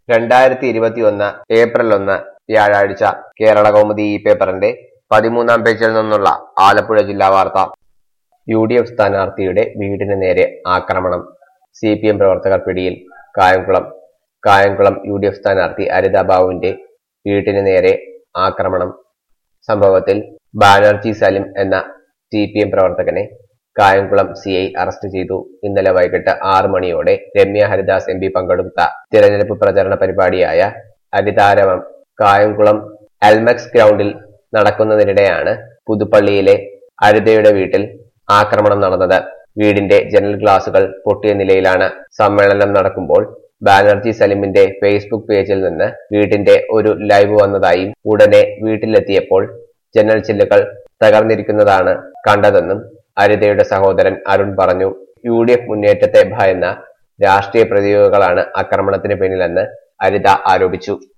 രണ്ടായിരത്തി ഇരുപത്തി ഒന്ന് ഏപ്രിൽ ഒന്ന് വ്യാഴാഴ്ച കേരള കൗമുദി ഈ പേപ്പറിന്റെ പതിമൂന്നാം പേജിൽ നിന്നുള്ള ആലപ്പുഴ ജില്ലാ വാർത്ത യു ഡി എഫ് സ്ഥാനാർത്ഥിയുടെ വീടിന് നേരെ ആക്രമണം സി പി എം പ്രവർത്തകർ പിടിയിൽ Kayamkulam Kayamkulam U D F സ്ഥാനാർത്ഥി അരിത ബാബുവിന്റെ വീട്ടിന് നേരെ ആക്രമണം സംഭവത്തിൽ ബാനർജി സലിം എന്ന സി പി എം പ്രവർത്തകനെ കായംകുളം സി ഐ അറസ്റ്റ് ചെയ്തു ഇന്നലെ വൈകിട്ട് ആറ് മണിയോടെ രമ്യ ഹരിദാസ് എം പി പങ്കെടുത്ത തിരഞ്ഞെടുപ്പ് പ്രചരണ പരിപാടിയായ ഹരിതാരവം കായംകുളം എൽമെക്സ് ഗ്രൗണ്ടിൽ നടക്കുന്നതിനിടെയാണ് പുതുപ്പള്ളിയിലെ അരിതയുടെ വീട്ടിൽ ആക്രമണം നടന്നത് വീടിന്റെ ജനൽ ഗ്ലാസുകൾ പൊട്ടിയ നിലയിലാണ് സമ്മേളനം നടക്കുമ്പോൾ ബാനർജി സലിമിന്റെ ഫേസ്ബുക്ക് പേജിൽ നിന്ന് വീടിന്റെ ഒരു ലൈവ് വന്നതായും ഉടനെ വീട്ടിലെത്തിയപ്പോൾ ജനൽ ചില്ലുകൾ തകർന്നിരിക്കുന്നതാണ് കണ്ടതെന്നും അരിതയുടെ സഹോദരൻ അരുൺ പറഞ്ഞു യു ഡി എഫ് മുന്നേറ്റത്തെ ഭയന്ന രാഷ്ട്രീയ പ്രതിയോഗികളാണ് ആക്രമണത്തിന് പിന്നിലെന്ന് അരിത ആരോപിച്ചു